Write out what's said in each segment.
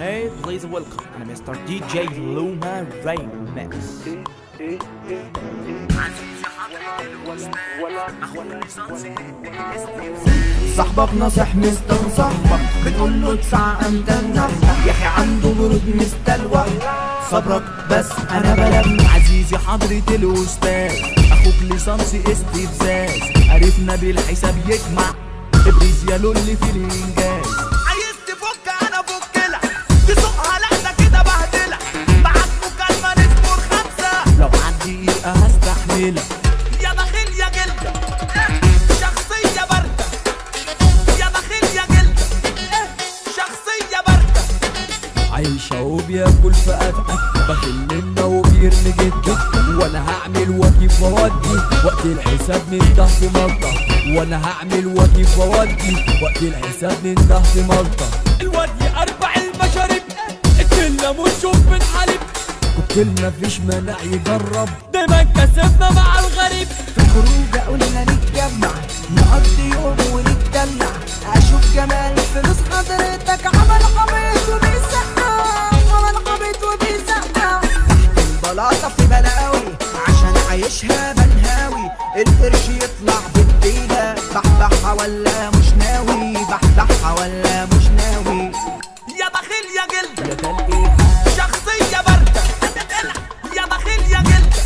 Hey, please welcome. أنا مستر دي جي لوما ريمكس صاحبك ناصح مستنصحبك بتقول له تسعة أنت النصح يا أخي عنده برود مستلوى صبرك بس أنا بلم عزيزي حضرة الأستاذ أخوك ليسانسي استفزاز عرفنا بالحساب يجمع إبريز يا لول في الإنجاز عايز تفك انا فكلك تسوقها لحظه كده بهدلك معاك مكالمه نصبر خمسه لو عندي دقيقة هستحملك يا بخيل يا جلده شخصيه بارده يا بخيل يا جلده شخصيه بارده عايشة وبياكل في قفقة بخل منا وبيرمي جدا وانا هعمل واجب وودي وقت الحساب من تحت ملطة وانا هعمل واجب وودي وقت الحساب من تحت ملطة الواد اربع المشارب الكلة ونشوف بنحلب كل مفيش مانع يجرب دايما كسبنا مع الغريب في الخروج قلنا نتجمع نقضي يوم ونتدلع اشوف جمال فلوس حضرتك عمل قبيض وبيسقع عمل قبيض وبيسقع البلاطة في بلاوي عشان عايشها بنهاوي القرش يطلع بالليلة بحبحها ولا مش ناوي بحبحها ولا مش ناوي يا بخيل يا جلده يا تلقيح شخصيه بارده يا بخيل يا جلده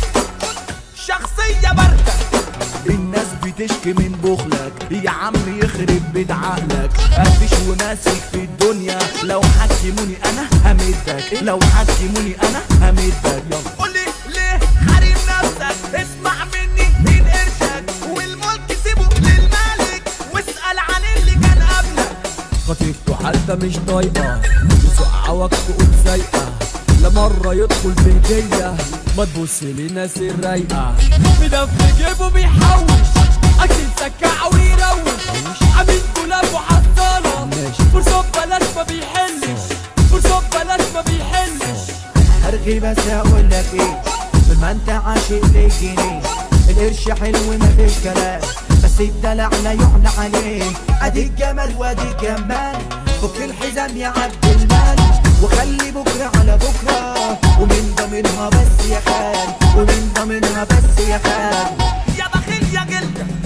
شخصيه بارده الناس بتشكي من بخلك يا عم يخرب بيت عقلك قافش وماسك في الدنيا لو حكموني انا همدك لو حكموني انا همدك يلا قولي ليه حريم نفسك اسمع مني مين قرشك والملك سيبه للملك واسأل عن اللي كان قبلك خطيبته حالته مش طايقه يسقعوك تقوم سايقه لا مرة يدخل في هدية ما تبص لناس الرايقة مدف جيبه بيحوش أكل سكاعة ويروش عامل دولاب وحصالة فرصة ببلاش ما بيحلش فرصة ببلاش ما بيحلش هرغي بس اقول لك ايه طول ما انت عاشق للجنيه القرش حلو مفيش كلام بس الدلع لا يعلى عليه ادي الجمال وادي الجمال فك الحزام يا عبد المال وخلي بكره على بكره ومن ضمنها بس يا خال ومن ضمنها بس يا خال يا بخيل يا جلده